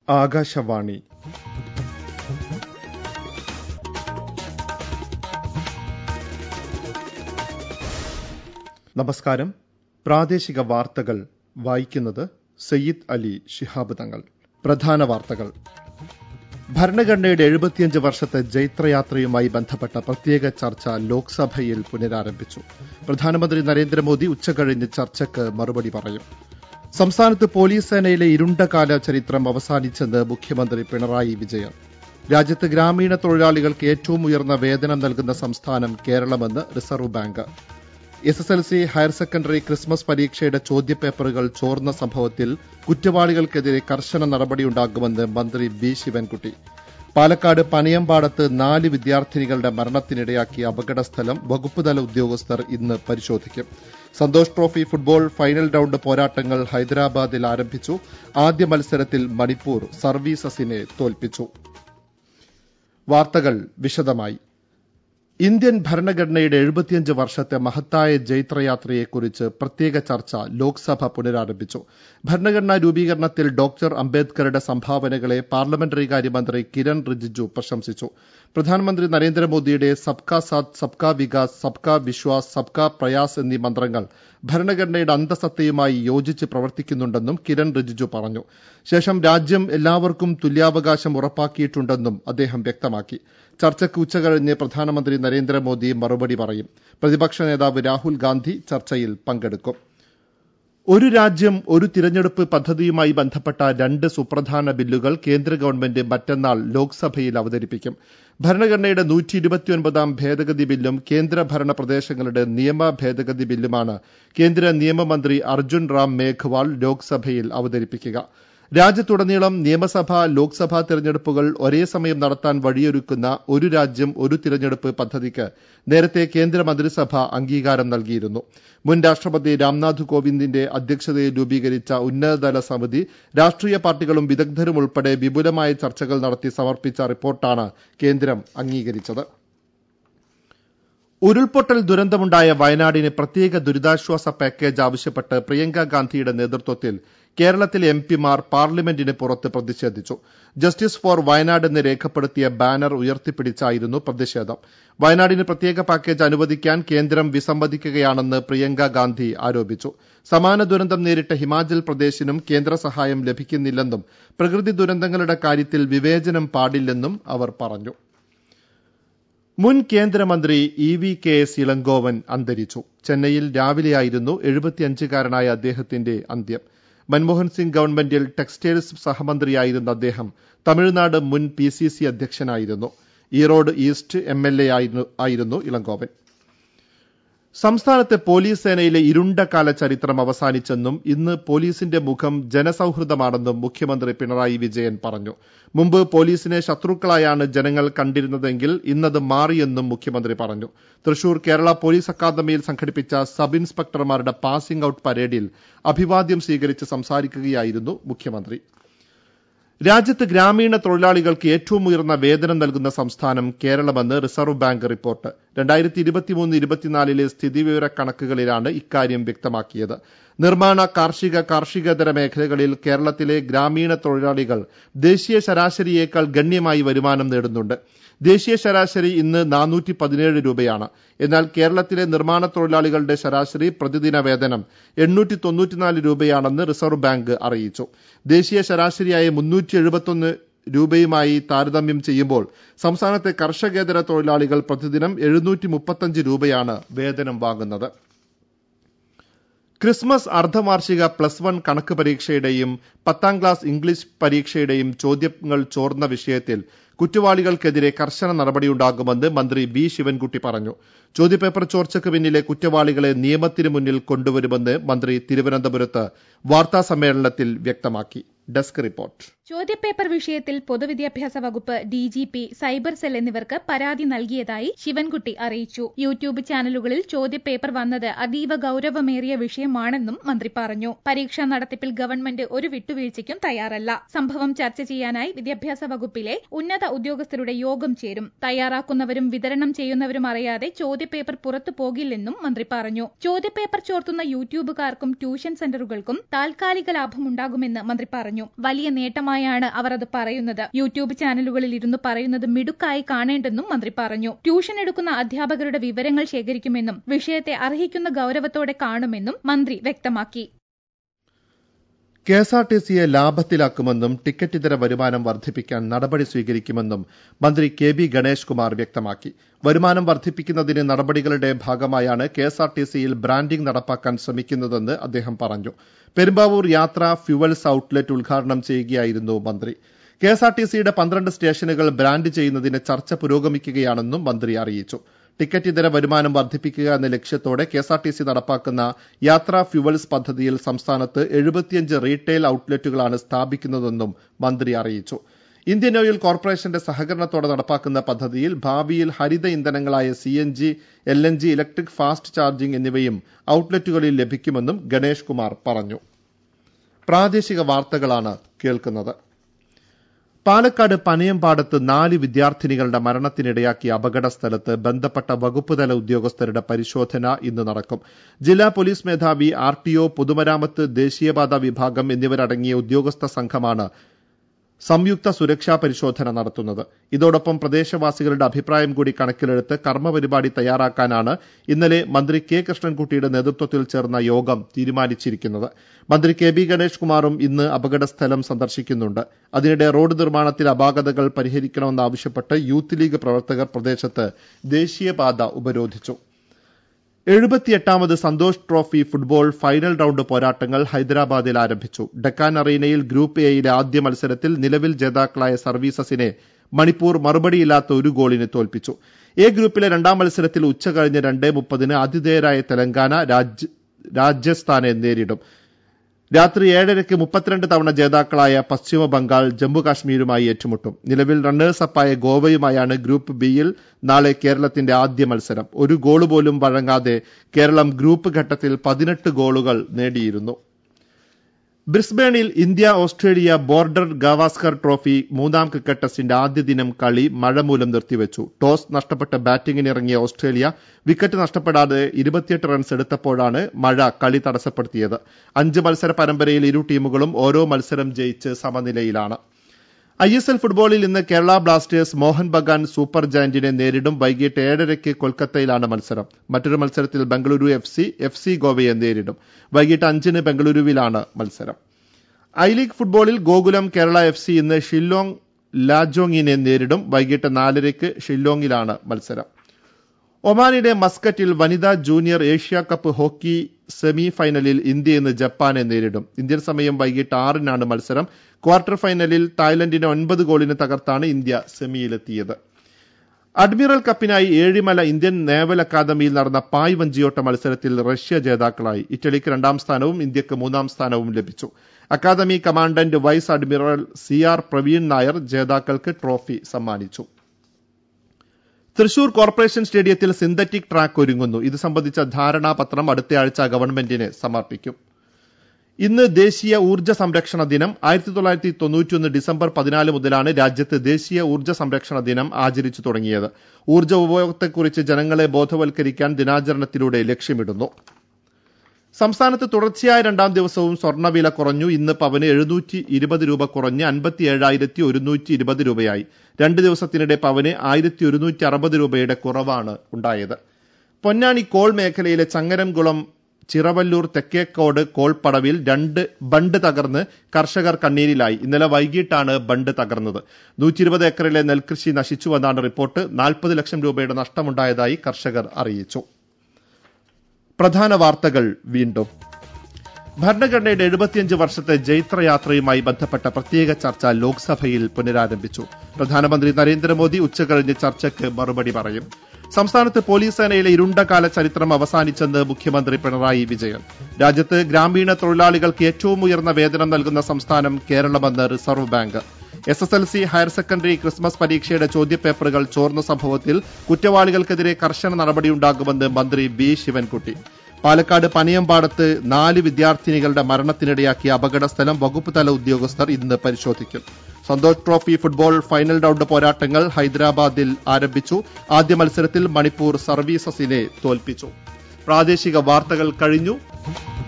ആകാശവാണി നമസ്കാരം പ്രാദേശിക വാർത്തകൾ വായിക്കുന്നത് സയ്യിദ് അലി ശിഹാബ് തങ്ങൾ പ്രധാന വാർത്തകൾ ഭരണഘടനയുടെ എഴുപത്തിയഞ്ച് വർഷത്തെ ജൈത്രയാത്രയുമായി ബന്ധപ്പെട്ട പ്രത്യേക ചർച്ച ലോക്സഭയിൽ പുനരാരംഭിച്ചു പ്രധാനമന്ത്രി നരേന്ദ്രമോദി ഉച്ചകഴിഞ്ഞ് ചർച്ചയ്ക്ക് മറുപടി പറയും സംസ്ഥാനത്ത് പോലീസ് സേനയിലെ ഇരുണ്ടകാല ചരിത്രം അവസാനിച്ചെന്ന് മുഖ്യമന്ത്രി പിണറായി വിജയൻ രാജ്യത്ത് ഗ്രാമീണ തൊഴിലാളികൾക്ക് ഏറ്റവും ഉയർന്ന വേതനം നൽകുന്ന സംസ്ഥാനം കേരളമെന്ന് Reserve Bank S S L C higher secondary Christmas പരീക്ഷയുടെ ചോദ്യപേപ്പറുകൾ ചോർന്ന സംഭവത്തിൽ കുറ്റവാളികൾക്കെതിരെ കർശന നടപടിയുണ്ടാകുമെന്ന് മന്ത്രി ബി ശിവൻകുട്ടി പാലക്കാട് പനയമ്പാടത്ത് നാല് വിദ്യാർത്ഥിനികളുടെ മരണത്തിനിടയാക്കിയ അപകടസ്ഥലം വകുപ്പുതല ഉദ്യോഗസ്ഥർ ഇന്ന് പരിശോധിക്കും Santosh trophy football final round പോരാട്ടങ്ങൾ ഹൈദരാബാദിൽ ആരംഭിച്ചു ആദ്യ മത്സരത്തിൽ മണിപ്പൂർ സർവീസസിനെ തോൽപ്പിച്ചു വാർത്തകൾ വിശദമായി ഇന്ത്യൻ ഭരണഘടനയുടെ എഴുപത്തിയഞ്ച് വർഷത്തെ മഹത്തായ ജൈത്രയാത്രയെക്കുറിച്ച് പ്രത്യേക ചർച്ച ലോക്സഭ പുനരാരംഭിച്ചു ഭരണഘടനാ രൂപീകരണത്തിൽ ഡോക്ടർ അംബേദ്കറുടെ സംഭാവനകളെ പാർലമെന്ററി കാര്യമന്ത്രി കിരൺ റിജിജു പ്രശംസിച്ചു പ്രധാനമന്ത്രി നരേന്ദ്രമോദിയുടെ സബ്കാ സാത്ത് സബ്കാ വികാസ് സബ്കാ വിശ്വാസ് സബ്കാ പ്രയാസ് എന്നീ മന്ത്രങ്ങൾ ഭരണഘടനയുടെ അന്തസത്തയുമായി യോജിച്ച് പ്രവർത്തിക്കുന്നുണ്ടെന്നും കിരൺ റിജിജു പറഞ്ഞു ശേഷം രാജ്യം എല്ലാവർക്കും തുല്യാവകാശം ഉറപ്പാക്കിയിട്ടുണ്ടെന്നും അദ്ദേഹം വ്യക്തമാക്കി ചർച്ചയ്ക്ക് ഉച്ചകഴിഞ്ഞ് പ്രധാനമന്ത്രി നരേന്ദ്രമോദി മറുപടി പറയും പ്രതിപക്ഷ നേതാവ് രാഹുൽ ഗാന്ധി ചർച്ചയിൽ പങ്കെടുക്കും ഒരു രാജ്യം ഒരു തിരഞ്ഞെടുപ്പ് പദ്ധതിയുമായി ബന്ധപ്പെട്ട രണ്ട് സുപ്രധാന ബില്ലുകൾ കേന്ദ്ര ഗവൺമെന്റ് മറ്റന്നാൾ ലോക്സഭയിൽ അവതരിപ്പിക്കും ഭരണഘടനയുടെ നൂറ്റി ഇരുപത്തിയൊൻപതാം ഭേദഗതി ബില്ലും കേന്ദ്ര ഭരണ പ്രദേശങ്ങളുടെ നിയമ ഭേദഗതി ബില്ലുമാണ് കേന്ദ്ര നിയമമന്ത്രി അർജുൻ റാം മേഘ്വാൾ ലോക്സഭയിൽ അവതരിപ്പിക്കുക രാജ്യത്തുടനീളം നിയമസഭാ ലോക്സഭാ തെരഞ്ഞെടുപ്പുകൾ ഒരേ സമയം നടത്താൻ വഴിയൊരുക്കുന്ന ഒരു രാജ്യം ഒരു തിരഞ്ഞെടുപ്പ് പദ്ധതിക്ക് നേരത്തെ കേന്ദ്ര മന്ത്രിസഭ അംഗീകാരം നൽകിയിരുന്നു മുൻ രാഷ്ട്രപതി രാംനാഥ് കോവിന്ദിന്റെ അധ്യക്ഷതയിൽ രൂപീകരിച്ച ഉന്നതതല സമിതി രാഷ്ട്രീയ പാർട്ടികളും വിദഗ്ധരും ഉൾപ്പെടെ വിപുലമായ ചർച്ചകൾ നടത്തി സമർപ്പിച്ച റിപ്പോർട്ടാണ് കേന്ദ്രം അംഗീകരിച്ചത് ഉരുൾപൊട്ടൽ ദുരന്തമുണ്ടായ വയനാടിന് പ്രത്യേക ദുരിതാശ്വാസ പാക്കേജ് ആവശ്യപ്പെട്ട് പ്രിയങ്ക ഗാന്ധിയുടെ നേതൃത്വത്തിൽ കേരളത്തിലെ എം പിമാർ പാർലമെന്റിന് പുറത്ത് പ്രതിഷേധിച്ചു ജസ്റ്റിസ് ഫോർ വയനാട് എന്ന് രേഖപ്പെടുത്തിയ ബാനർ ഉയർത്തിപ്പിടിച്ചായിരുന്നു പ്രതിഷേധം വയനാടിന് പ്രത്യേക പാക്കേജ് അനുവദിക്കാൻ കേന്ദ്രം വിസമ്മതിക്കുകയാണെന്ന് പ്രിയങ്ക ഗാന്ധി ആരോപിച്ചു സമാന ദുരന്തം നേരിട്ട ഹിമാചൽ പ്രദേശിനും കേന്ദ്ര സഹായം ലഭിക്കുന്നില്ലെന്നും പ്രകൃതി ദുരന്തങ്ങളുടെ കാര്യത്തിൽ വിവേചനം പാടില്ലെന്നും അവർ പറഞ്ഞു മുൻ കേന്ദ്രമന്ത്രി E V K S Elangovan അന്തരിച്ചു ചെന്നൈയിൽ രാവിലെയായിരുന്നു എഴുപത്തിയഞ്ചുകാരനായ അദ്ദേഹത്തിന്റെ അന്ത്യം മൻമോഹൻ സിംഗ് ഗവൺമെന്റിൽ ടെക്സ്റ്റൈൽസ് സഹമന്ത്രിയായിരുന്ന അദ്ദേഹം തമിഴ്നാട് മുൻ പി സി സി അധ്യക്ഷനായിരുന്നു Erode East M L A ആയിരുന്നു ഇളങ്കോവൻ സംസ്ഥാനത്തെ പോലീസ് സേനയിലെ ഇരുണ്ടകാല ചരിത്രം അവസാനിച്ചെന്നും ഇന്ന് പോലീസിന്റെ മുഖം ജനസൌഹൃദമാണെന്നും മുഖ്യമന്ത്രി പിണറായി വിജയൻ പറഞ്ഞു മുമ്പ് പോലീസിനെ ശത്രുക്കളായാണ് ജനങ്ങൾ കണ്ടിരുന്നതെങ്കിൽ ഇന്നത് മാറിയെന്നും മുഖ്യമന്ത്രി പറഞ്ഞു തൃശൂർ കേരള പോലീസ് അക്കാദമിയിൽ സംഘടിപ്പിച്ച സബ് ഇൻസ്പെക്ടർമാരുടെ പാസിംഗ് ഔട്ട് പരേഡിൽ അഭിവാദ്യം സ്വീകരിച്ച് സംസാരിക്കുകയായിരുന്നു മുഖ്യമന്ത്രി രാജ്യത്ത് ഗ്രാമീണ തൊഴിലാളികൾക്ക് ഏറ്റവും ഉയർന്ന വേതനം നൽകുന്ന സംസ്ഥാനം കേരളമെന്ന് റിസർവ് ബാങ്ക് റിപ്പോർട്ട് രണ്ടായിരത്തി ഇരുപത്തിമൂന്ന് ഇരുപത്തിനാലിലെ സ്ഥിതിവിവര കണക്കുകളിലാണ് ഇക്കാര്യം വ്യക്തമാക്കിയത് നിർമ്മാണ കാർഷിക കാർഷികേതര മേഖലകളിൽ കേരളത്തിലെ ഗ്രാമീണ തൊഴിലാളികൾ ദേശീയ ശരാശരിയേക്കാൾ ഗണ്യമായി വരുമാനം നേടുന്നുണ്ട് ദേശീയ ശരാശരി ഇന്ന് നാനൂറ്റി പതിനേഴ് രൂപയാണ് എന്നാൽ കേരളത്തിലെ നിർമ്മാണ തൊഴിലാളികളുടെ ശരാശരി പ്രതിദിന വേതനം എണ്ണൂറ്റി തൊണ്ണൂറ്റിനാല് രൂപയാണെന്ന് റിസർവ് ബാങ്ക് അറിയിച്ചു ദേശീയ ശരാശരിയായ മുന്നൂറ്റി എഴുപത്തൊന്ന് രൂപയുമായി താരതമ്യം ചെയ്യുമ്പോൾ സംസ്ഥാനത്തെ കർഷകേതര തൊഴിലാളികൾ പ്രതിദിനം എഴുന്നൂറ്റി മുപ്പത്തഞ്ച് രൂപയാണ് വേതനം വാങ്ങുന്നത് ക്രിസ്മസ് അർദ്ധവാർഷിക പ്ലസ് വൺ കണക്ക് പരീക്ഷയുടെയും പത്താം ക്ലാസ് ഇംഗ്ലീഷ് പരീക്ഷയുടെയും ചോദ്യങ്ങൾ ചോർന്ന വിഷയത്തിൽ കുറ്റവാളികൾക്കെതിരെ കർശന നടപടിയുണ്ടാകുമെന്ന് മന്ത്രി ബി ശിവൻകുട്ടി പറഞ്ഞു ചോദ്യപേപ്പർ ചോർച്ചയ്ക്ക് പിന്നിലെ കുറ്റവാളികളെ നിയമത്തിന് മുന്നിൽ കൊണ്ടുവരുമെന്ന് മന്ത്രി തിരുവനന്തപുരത്ത് വാർത്താ സമ്മേളനത്തിൽ വ്യക്തമാക്കി ഡെസ്ക് റിപ്പോർട്ട് ചോദ്യപേപ്പർ വിഷയത്തിൽ പൊതുവിദ്യാഭ്യാസ വകുപ്പ് D G P cyber cell എന്നിവർക്ക് പരാതി നൽകിയതായി ശിവൻകുട്ടി അറിയിച്ചു യൂട്യൂബ് ചാനലുകളിൽ ചോദ്യപേപ്പർ വന്നത് അതീവ ഗൌരവമേറിയ വിഷയമാണെന്നും മന്ത്രി പറഞ്ഞു പരീക്ഷാ നടത്തിപ്പിൽ ഗവൺമെന്റ് ഒരു വിട്ടുവീഴ്ചയ്ക്കും തയ്യാറല്ല സംഭവം ചർച്ച ചെയ്യാനായി വിദ്യാഭ്യാസ വകുപ്പിലെ ഉന്നത ഉദ്യോഗസ്ഥരുടെ യോഗം ചേരും തയ്യാറാക്കുന്നവരും വിതരണം ചെയ്യുന്നവരും അറിയാതെ ചോദ്യപേപ്പർ പുറത്തു പോകില്ലെന്നും മന്ത്രി പറഞ്ഞു ചോദ്യപേപ്പർ ചോർത്തുന്ന യൂട്യൂബുകാർക്കും ട്യൂഷൻ സെന്ററുകൾക്കും താൽക്കാലിക ലാഭമുണ്ടാകുമെന്ന് മന്ത്രി പറഞ്ഞു വലിയ നേട്ടമായി ഭാഗമായാണ് അവർ അത് പറയുന്നത് യൂട്യൂബ് ചാനലുകളിൽ ഇരുന്ന് പറയുന്നത് മിടുക്കായി കാണേണ്ടെന്നും മന്ത്രി പറഞ്ഞു ട്യൂഷൻ എടുക്കുന്ന അധ്യാപകരുടെ വിവരങ്ങൾ ശേഖരിക്കുമെന്നും വിഷയത്തെ അർഹിക്കുന്ന ഗൌരവത്തോടെ കാണുമെന്നും മന്ത്രി വ്യക്തമാക്കി കെ എസ് ആർ ടി സിയെ ലാഭത്തിലാക്കുമെന്നും ടിക്കറ്റ് ഇതര വരുമാനം വർദ്ധിപ്പിക്കാൻ നടപടി സ്വീകരിക്കുമെന്നും മന്ത്രി കെ ബി ഗണേഷ് കുമാർ വ്യക്തമാക്കി വരുമാനം വർദ്ധിപ്പിക്കുന്നതിന് നടപടികളുടെ ഭാഗമായാണ് കെ എസ് ആർ ടി സിയിൽ ബ്രാൻഡിംഗ് നടപ്പാക്കാൻ ശ്രമിക്കുന്നതെന്ന് അദ്ദേഹം പറഞ്ഞു പെരുമ്പാവൂർ യാത്ര ഫ്യുവൽസ് ഔട്ട്ലെറ്റ് ഉദ്ഘാടനം ചെയ്യുകയായിരുന്നു മന്ത്രി കെ എസ് ആർ ടി സിയുടെ പന്ത്രണ്ട് സ്റ്റേഷനുകൾ ബ്രാൻഡ് ചെയ്യുന്നതിന് ചർച്ച പുരോഗമിക്കുകയാണെന്നും മന്ത്രി അറിയിച്ചു ടിക്കറ്റ് ഇതര വരുമാനം വർദ്ധിപ്പിക്കുക എന്ന ലക്ഷ്യത്തോടെ കെഎസ്ആർടിസി നടപ്പാക്കുന്ന യാത്രാ ഫ്യുവൽസ് പദ്ധതിയിൽ സംസ്ഥാനത്ത് എഴുപത്തിയഞ്ച് റീറ്റെയിൽ ഔട്ട്ലെറ്റുകളാണ് സ്ഥാപിക്കുന്നതെന്നും മന്ത്രി അറിയിച്ചു ഇന്ത്യൻ ഓയിൽ കോർപ്പറേഷന്റെ സഹകരണത്തോടെ നടപ്പാക്കുന്ന പദ്ധതിയിൽ ഭാവിയിൽ ഹരിത ഇന്ധനങ്ങളായ C N G L N G electric fast charging എന്നിവയും ഔട്ട്ലെറ്റുകളിൽ ലഭിക്കുമെന്നും ഗണേഷ് കുമാർ പറഞ്ഞു പ്രാദേശിക വാർത്തകളാണ് കേൾക്കുന്നത് പാലക്കാട് പനയമ്പാടത്ത് നാല് വിദ്യാർത്ഥിനികളുടെ മരണത്തിനിടയാക്കിയ അപകട സ്ഥലത്ത് ബന്ധപ്പെട്ട വകുപ്പുതല ഉദ്യോഗസ്ഥരുടെ പരിശോധന ഇന്ന് നടക്കും ജില്ലാ പോലീസ് മേധാവി ആർ ടി ഒ പൊതുമരാമത്ത് ദേശീയപാത വിഭാഗം എന്നിവരടങ്ങിയ ഉദ്യോഗസ്ഥ സംഘമാണ് സംയുക്ത സുരക്ഷാ പരിശോധന നടത്തുന്നത് ഇതോടൊപ്പം പ്രദേശവാസികളുടെ അഭിപ്രായം കൂടി കണക്കിലെടുത്ത് കർമ്മപരിപാടി തയ്യാറാക്കാനാണ് ഇന്നലെ മന്ത്രി കെ കൃഷ്ണൻകുട്ടിയുടെ നേതൃത്വത്തിൽ ചേർന്ന യോഗം തീരുമാനിച്ചിരിക്കുന്നത് മന്ത്രി കെ ബി ഗണേഷ് കുമാറും ഇന്ന് അപകടസ്ഥലം സന്ദർശിക്കുന്നുണ്ട് അതിനിടെ റോഡ് നിർമ്മാണത്തിൽ അപാകതകൾ പരിഹരിക്കണമെന്നാവശ്യപ്പെട്ട് യൂത്ത് ലീഗ് പ്രവർത്തകർ പ്രദേശത്ത് ദേശീയപാത ഉപരോധിച്ചു എഴുപത്തിയെട്ടാമത് Santosh trophy football final round പോരാട്ടങ്ങൾ ഹൈദരാബാദിൽ ആരംഭിച്ചു ഡക്കാൻ അറീനയിൽ ഗ്രൂപ്പ് എയിലെ ആദ്യ മത്സരത്തിൽ നിലവിൽ ജേതാക്കളായ സർവീസസിനെ മണിപ്പൂർ മറുപടിയില്ലാത്ത ഒരു ഗോളിന് തോൽപ്പിച്ചു എ ഗ്രൂപ്പിലെ രണ്ടാം മത്സരത്തിൽ ഉച്ചകഴിഞ്ഞ് രണ്ടേ മുപ്പതിന് ആതിഥേയരായ തെലങ്കാന രാജസ്ഥാനെ നേരിടും രാത്രി ഏഴരയ്ക്ക് മുപ്പത്തിരണ്ട് തവണ ജേതാക്കളായ പശ്ചിമ ബംഗാൾ ജമ്മു കാശ്മീരുമായി ഏറ്റുമുട്ടും നിലവിൽ റണ്ണേഴ്സ് അപ്പായ ഗോവയുമായാണ് ഗ്രൂപ്പ് ബിയിൽ നാളെ കേരളത്തിന്റെ ആദ്യ മത്സരം ഒരു ഗോൾ പോലും വഴങ്ങാതെ കേരളം ഗ്രൂപ്പ് ഘട്ടത്തിൽ പതിനെട്ട് ഗോളുകൾ നേടിയിരുന്നു ബ്രിസ്ബേണിൽ India Australia Border Gavaskar trophy മൂന്നാം ക്രിക്കറ്റ് ടെസ്റ്റിന്റെ ആദ്യ ദിനം കളി മഴ മൂലം നിർത്തിവെച്ചു ടോസ് നഷ്ടപ്പെട്ട് ബാറ്റിംഗിനിറങ്ങിയ ഓസ്ട്രേലിയ വിക്കറ്റ് നഷ്ടപ്പെടാതെ ഇരുപത്തിയെട്ട് റൺസ് എടുത്തപ്പോഴാണ് മഴ കളി തടസ്സപ്പെടുത്തിയത് അഞ്ച് മത്സര പരമ്പരയിൽ ഇരു ടീമുകളും ഓരോ മത്സരം ജയിച്ച് സമനിലയിലാണ് ഐ എസ് എൽ ഫുട്ബോളിൽ ഇന്ന് കേരള ബ്ലാസ്റ്റേഴ്സ് മോഹൻ ബഗാൻ സൂപ്പർ ജയന്റിനെ നേരിടും വൈകിട്ട് ഏഴരയ്ക്ക് കൊൽക്കത്തയിലാണ് മത്സരം മറ്റൊരു മത്സരത്തിൽ Bengaluru F C F C ഗോവയെ നേരിടും വൈകിട്ട് അഞ്ചിന് ബംഗളൂരുവിലാണ് മത്സരം ഐ ലീഗ് ഫുട്ബോളിൽ ഗോകുലം കേരള എഫ് സി ഇന്ന് ഷില്ലോങ് ലാജോങ്ങിനെ നേരിടും വൈകിട്ട് നാലരയ്ക്ക് ഷില്ലോങ്ങിലാണ് മത്സരം ഒമാനിലെ മസ്കറ്റിൽ വനിതാ junior Asia cup hockey semi final India ഇന്ന് ജപ്പാനെ നേരിടും ഇന്ത്യൻ സമയം വൈകിട്ട് ആറിനാണ് മത്സരം ക്വാർട്ടർ ഫൈനലിൽ തായ്ലൻഡിനെ ഒൻപത് ഗോളിന് തകർത്താണ് ഇന്ത്യ സെമിയിലെത്തിയത് അഡ്മിറൽ കപ്പിനായി ഏഴിമല ഇന്ത്യൻ നേവൽ അക്കാദമിയിൽ നടന്ന പായ് വഞ്ചിയോട്ട മത്സരത്തിൽ റഷ്യ ജേതാക്കളായി ഇറ്റലിക്ക് രണ്ടാം സ്ഥാനവും ഇന്ത്യക്ക് മൂന്നാം സ്ഥാനവും ലഭിച്ചു academy commandant vice admiral C R Praveen Nair ജേതാക്കൾക്ക് ട്രോഫി സമ്മാനിച്ചു തൃശൂർ കോർപ്പറേഷൻ സ്റ്റേഡിയത്തിൽ സിന്തറ്റിക് ട്രാക്ക് ഒരുങ്ങുന്നു ഇത് സംബന്ധിച്ച ധാരണാപത്രം അടുത്തയാഴ്ച ഗവൺമെന്റിന് സമർപ്പിക്കും ഇന്ന് ദേശീയ ഊർജ്ജ സംരക്ഷണ ദിനം ആയിരത്തി തൊള്ളായിരത്തി തൊണ്ണൂറ്റിയൊന്ന് ഡിസംബർ പതിനാല് മുതലാണ് രാജ്യത്ത് ദേശീയ ഊർജ്ജ സംരക്ഷണ ദിനം ആചരിച്ചു തുടങ്ങിയത് ഊർജ്ജ ഉപയോഗത്തെക്കുറിച്ച് ജനങ്ങളെ ബോധവൽക്കരിക്കാൻ ദിനാചരണത്തിലൂടെ ലക്ഷ്യമിടുന്നു സംസ്ഥാനത്ത് തുടർച്ചയായ രണ്ടാം ദിവസവും സ്വർണ്ണവില കുറഞ്ഞു ഇന്ന് പവന് എഴുന്നൂറ്റി ഇരുപത് രൂപ കുറഞ്ഞ് അൻപത്തി ഏഴായിരത്തി ഒരുന്നൂറ്റി ഇരുപത് രൂപയായി രണ്ട് ദിവസത്തിനിടെ പവന് ആയിരത്തി ഒരുന്നൂറ്റി അറുപത് രൂപയുടെ കുറവാണ് ഉണ്ടായത് പൊന്നാനി കോൾ മേഖലയിലെ ചങ്ങരംകുളം ചിറവല്ലൂർ തെക്കേക്കോട് കോൾപ്പടവിൽ രണ്ട് ബണ്ട് തകർന്ന് കർഷകർ കണ്ണീരിലായി ഇന്നലെ വൈകിട്ടാണ് ബണ്ട് തകർന്നത് നൂറ്റി ഇരുപത് ഏക്കറിലെ നെൽകൃഷി നശിച്ചുവെന്നാണ് റിപ്പോർട്ട് നാൽപ്പത് ലക്ഷം രൂപയുടെ നഷ്ടമുണ്ടായതായി കർഷകർ അറിയിച്ചു പ്രധാന വാർത്തകൾ വീണ്ടും ഭരണഘടനയുടെ എഴുപത്തിയഞ്ച് വർഷത്തെ ജൈത്രയാത്രയുമായി ബന്ധപ്പെട്ട പ്രത്യേക ചർച്ച ലോക്സഭയിൽ പുനരാരംഭിച്ചു പ്രധാനമന്ത്രി നരേന്ദ്രമോദി ഉച്ചകഴിഞ്ഞ് ചർച്ചയ്ക്ക് മറുപടി പറയും സംസ്ഥാനത്ത് പോലീസ് സേനയിലെ ഇരുണ്ടകാല ചരിത്രം അവസാനിച്ചെന്ന് മുഖ്യമന്ത്രി പിണറായി വിജയൻ രാജ്യത്ത് ഗ്രാമീണ തൊഴിലാളികൾക്ക് ഏറ്റവും ഉയർന്ന വേതനം നൽകുന്ന സംസ്ഥാനം കേരളമെന്ന് Reserve Bank S S L C higher secondary Christmas പരീക്ഷയുടെ ചോദ്യപേപ്പറുകൾ ചോർന്ന സംഭവത്തിൽ കുറ്റവാളികൾക്കെതിരെ കർശന നടപടിയുണ്ടാകുമെന്ന് മന്ത്രി ബി ശിവൻകുട്ടി പാലക്കാട് പനയമ്പാടത്ത് നാല് വിദ്യാർത്ഥിനികളുടെ മരണത്തിനിടയാക്കിയ അപകട സ്ഥലം വകുപ്പ് തല ഉദ്യോഗസ്ഥർ ഇന്ന് പരിശോധിക്കും Santosh trophy football final round പോരാട്ടങ്ങൾ ഹൈദരാബാദിൽ ആരംഭിച്ചു ആദ്യ മത്സരത്തിൽ മണിപ്പൂർ സർവീസസിനെ തോൽപ്പിച്ചു പ്രാദേശിക വാർത്തകൾ കഴിഞ്ഞു